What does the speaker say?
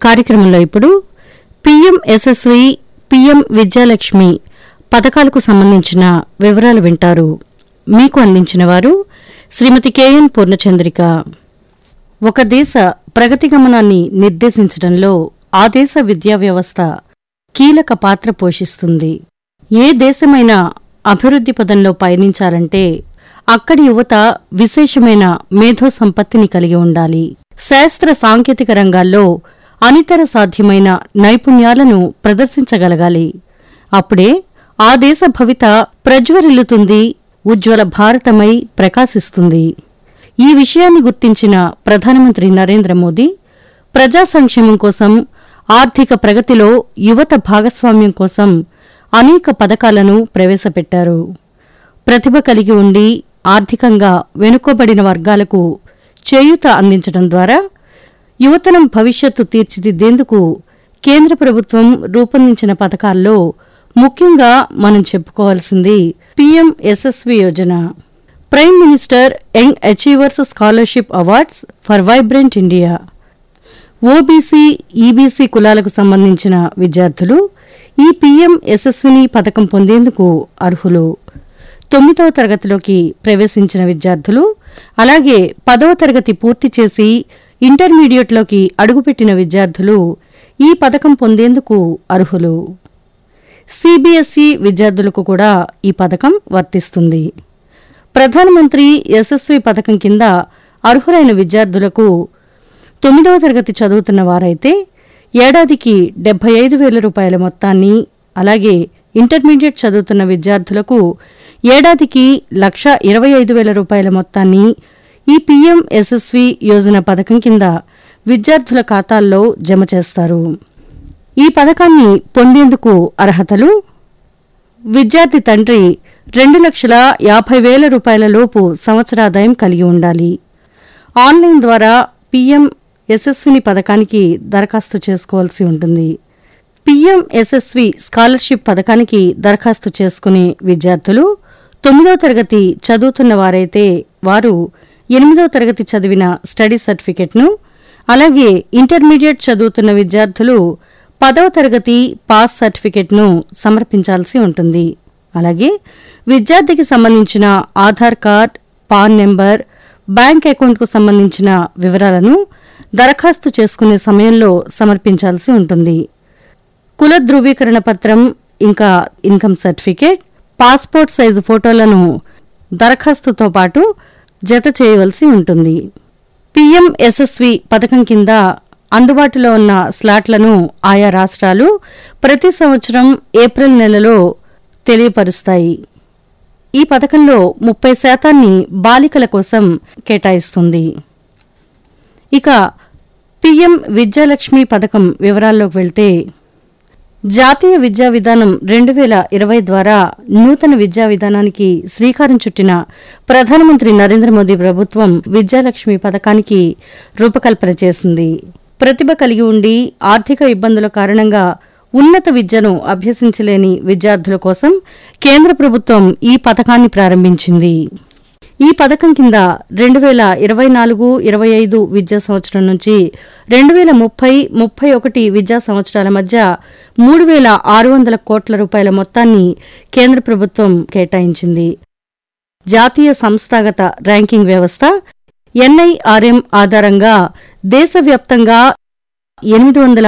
కార్యక్రమంలో ఇప్పుడు PM SSV PM Vidyalakshmi పథకాలకు సంబంధించిన వివరాలు వింటారు మీకు అందించిన వారు శ్రీమతి కెఎన్ పూర్ణచంద్రిక ఒక దేశ ప్రగతి గమనాన్ని నిర్దేశించడంలో ఆ దేశ విద్యా వ్యవస్థ కీలక పాత్ర పోషిస్తుంది ఏ దేశమైనా అభివృద్ధి పదంలో పయనించాలంటే అక్కడి యువత విశేషమైన మేధో సంపత్తిని కలిగి ఉండాలి శాస్త్ర సాంకేతిక రంగాల్లో అనితర సాధ్యమైన నైపుణ్యాలను ప్రదర్శించగలగాలి అప్పుడే ఆ దేశ భవిత ప్రజ్వరిల్లుతుంది ఉజ్వల భారతమై ప్రకాశిస్తుంది ఈ విషయాన్ని గుర్తించిన ప్రధానమంత్రి నరేంద్ర మోదీ ప్రజా సంక్షేమం కోసం ఆర్థిక ప్రగతిలో యువత భాగస్వామ్యం కోసం అనేక పథకాలను ప్రవేశపెట్టారు ప్రతిభ కలిగి ఉండి ఆర్థికంగా వెనుకబడిన వర్గాలకు చేయూత అందించడం ద్వారా యువతనం భవిష్యత్తు తీర్చిదిద్దేందుకు కేంద్ర ప్రభుత్వం రూపొందించిన పథకాల్లో ముఖ్యంగా మనం చెప్పుకోవాల్సింది పీఎం ఎస్ఎస్వి Yojana prime minister young achievers scholarship awards for vibrant India OBC EBC కులాలకు సంబంధించిన విద్యార్థులు ఈ పీఎం ఎస్ఎస్విని పథకం పొందేందుకు అర్హులు తొమ్మిదవ తరగతిలోకి ప్రవేశించిన విద్యార్థులు అలాగే పదవ తరగతి పూర్తి చేసి ఇంటర్మీడియట్లోకి అడుగుపెట్టిన విద్యార్థులు ఈ పథకం పొందేందుకు అర్హులు సిబిఎస్ఈ విద్యార్థులకు కూడా ఈ పథకం వర్తిస్తుంది ప్రధానమంత్రి యశస్వి పథకం కింద అర్హులైన విద్యార్థులకు తొమ్మిదవ తరగతి చదువుతున్న వారైతే ఏడాదికి డెబ్బై ఐదు వేల రూపాయల మొత్తాన్ని అలాగే ఇంటర్మీడియట్ చదువుతున్న విద్యార్థులకు ఏడాదికి లక్ష ఇరవై ఐదు వేల రూపాయల మొత్తాన్ని ఈ పీఎం ఎస్ఎస్వి యోజన పథకం కింద విద్యార్థుల ఖాతాల్లో జమ చేస్తారు ఈ పథకాన్ని పొందేందుకు అర్హతలు విద్యార్థి తండ్రి రెండు లక్షల యాభై వేల రూపాయల లోపు సంవత్సరాదాయం కలిగి ఉండాలి ఆన్లైన్ ద్వారా పీఎం ఎస్ఎస్విని పథకానికి దరఖాస్తు చేసుకోవాల్సి ఉంటుంది పీఎం ఎస్ఎస్వి స్కాలర్షిప్ పథకానికి దరఖాస్తు చేసుకునే విద్యార్థులు తొమ్మిదవ తరగతి చదువుతున్న వారైతే వారు ఎనిమిదవ తరగతి చదివిన స్టడీ సర్టిఫికెట్ను అలాగే ఇంటర్మీడియట్ చదువుతున్న విద్యార్థులు పదవ తరగతి పాస్ సర్టిఫికెట్ను సమర్పించాల్సి ఉంటుంది అలాగే విద్యార్థికి సంబంధించిన Aadhaar card PAN number bank అకౌంట్కు సంబంధించిన వివరాలను దరఖాస్తు చేసుకునే సమయంలో సమర్పించాల్సి ఉంటుంది కుల ధృవీకరణ పత్రం ఇంకా ఇన్కమ్ సర్టిఫికేట్ పాస్పోర్ట్ సైజు ఫోటోలను దరఖాస్తుతో పాటు జత చేయవలసి ఉంటుంది పీఎం ఎస్ఎస్వి పథకం కింద అందుబాటులో ఉన్న స్లాట్లను ఆయా రాష్ట్రాలు ప్రతి సంవత్సరం ఏప్రిల్ నెలలో తెలియపరుస్తాయి ఈ పథకంలో ముప్పై శాతాన్ని బాలికల కోసం కేటాయిస్తుంది ఇక పీఎం విద్యాలక్ష్మి పథకం వివరాల్లోకి వెళ్తే జాతీయ విద్యా విధానం రెండు వేల ఇరవై ద్వారా నూతన విద్యా విధానానికి శ్రీకారం చుట్టిన ప్రధానమంత్రి నరేంద్ర మోదీ ప్రభుత్వం విద్యాలక్ష్మి పథకానికి రూపకల్పన చేసింది ప్రతిభ కలిగి ఉండి ఆర్థిక ఇబ్బందుల కారణంగా ఉన్నత విద్యను అభ్యసించలేని విద్యార్థుల కోసం కేంద్ర ప్రభుత్వం ఈ పథకాన్ని ప్రారంభించింది ఈ పథకం కింద రెండు వేల ఇరవై నాలుగు ఇరవై ఐదు విద్యా సంవత్సరం నుంచి రెండు వేల ముప్పై ముప్పై ఒకటి విద్యా సంవత్సరాల మధ్య మూడు వేల ఆరు వందల కోట్ల రూపాయల మొత్తాన్ని కేంద్ర ప్రభుత్వం కేటాయించింది జాతీయ సంస్థాగత ర్యాంకింగ్ వ్యవస్థ ఎన్ఐఆర్ఎం ఆధారంగా దేశవ్యాప్తంగా ఎనిమిది వందల